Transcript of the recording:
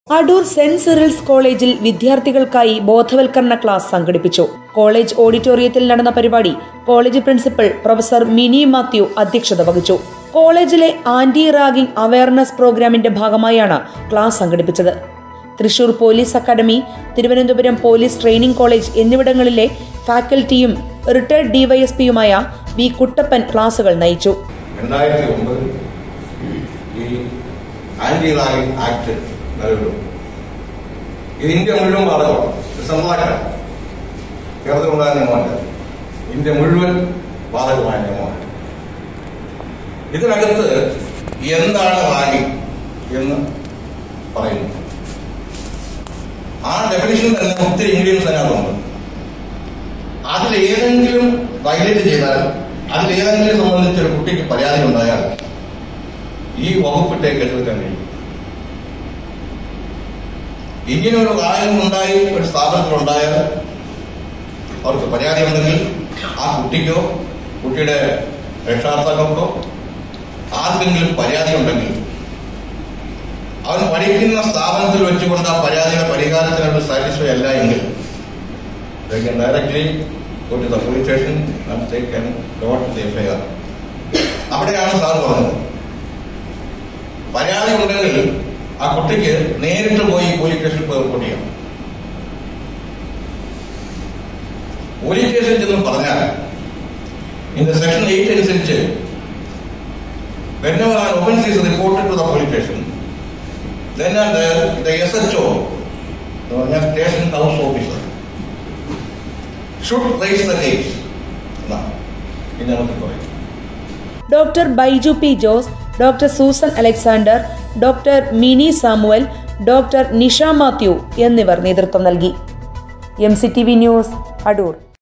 Adoor saint Cyril's കോളേജിൽ വിദ്യാർത്ഥികൾക്കായി ബോധവൽക്കരണ ക്ലാസ് സംഘടിപ്പിച്ചു കോളേജ് ഓഡിറ്റോറിയത്തിൽ നടന്ന പരിപാടി college principal professor Mini Mathew അധ്യക്ഷത വഹിച്ചു കോളേജിലെ ആന്റി റാഗിംഗ് അവയർനെസ് പ്രോഗ്രാമിന്റെ ഭാഗമായാണ് ക്ലാസ് സംഘടിപ്പിച്ചത് Thrissur police academy Thiruvananthapuram police training college എന്നിവിടങ്ങളിലെ ഫാക്കൽറ്റിയും റിട്ടയർഡ് ഡിവൈഎസ്പിയുമായ വി കുട്ടപ്പൻ ക്ലാസുകൾ നയിച്ചു രണ്ടായിരത്തി ഒമ്പതിൽ ഈ ആന്റി റാഗിംഗ് ആക്ട് നിലവിൽ വന്നു. ഇത് ഇന്ത്യ മുഴുവൻ ബാധകമാണ് ഇത് സെൻട്രലാക്കാണ് കേരളത്തിലുണ്ടായ നിയമമല്ല ഇന്ത്യ മുഴുവൻ ബാധകമായ നിയമമാണ് ഇതിനകത്ത് എന്താണ് റാഗിംഗ് എന്ന് പറയുന്നു ആ ഡെഫിനിഷൻ തന്നെ ഒത്തിരി ഇംഗ്ലീഷ് അതിനകത്തുണ്ട് അതിൽ ഏതെങ്കിലും വയലേറ്റ് ചെയ്താൽ അതിൽ ഏതെങ്കിലും സംബന്ധിച്ച് ഒരു കുട്ടിക്ക് പരാതി ഉണ്ടായാൽ ഈ വകുപ്പിട്ടേക്ക് എടുക്കാൻ കഴിയും ഇങ്ങനെ ഒരു കാര്യം ഉണ്ടായി ഒരു സ്ഥാപനത്തിൽ ഉണ്ടായാൽ അവർക്ക് പരാതി ഉണ്ടെങ്കിൽ ആ കുട്ടിക്കോ കുട്ടിയുടെ രക്ഷാകർത്താക്കൾക്കോ ആർക്കെങ്കിലും പരാതി ഉണ്ടെങ്കിൽ അവൻ പഠിക്കുന്ന സ്ഥാപനത്തിൽ വെച്ചുകൊണ്ട് ആ പരാതിയുടെ പരിഹാരത്തിനോട് സാറ്റിസ്ഫൈ അല്ല എങ്കിൽ they can directly go to the police station and they can lodge the FIR. അവിടെയാണ് സാർ പറഞ്ഞത് പരാതി ഉണ്ടെങ്കിൽ ആ കുട്ടിക്ക് നേരിട്ട് പോയി പോലീസ് സ്റ്റേഷനിൽ പോയി റിപ്പോർട്ട് ചെയ്യാം പോലീസ് സ്റ്റേഷനിൽ ചെന്ന് പറഞ്ഞാൽ ഇന്ന് സെക്ഷൻ എയ്റ്റ് അനുസരിച്ച് whenever an offense is reported to the police station, then and there the SHO, എന്ന് പറഞ്ഞാൽ station house officer should raise the case. എന്നാണ് ഇനി നമുക്ക് പറയും doctor Baiju P Jose doctor Susan Alexander doctor Mini Samuel doctor Nisha Mathew എന്നിവർ നേതൃത്വം നൽകി M C T V news Adoor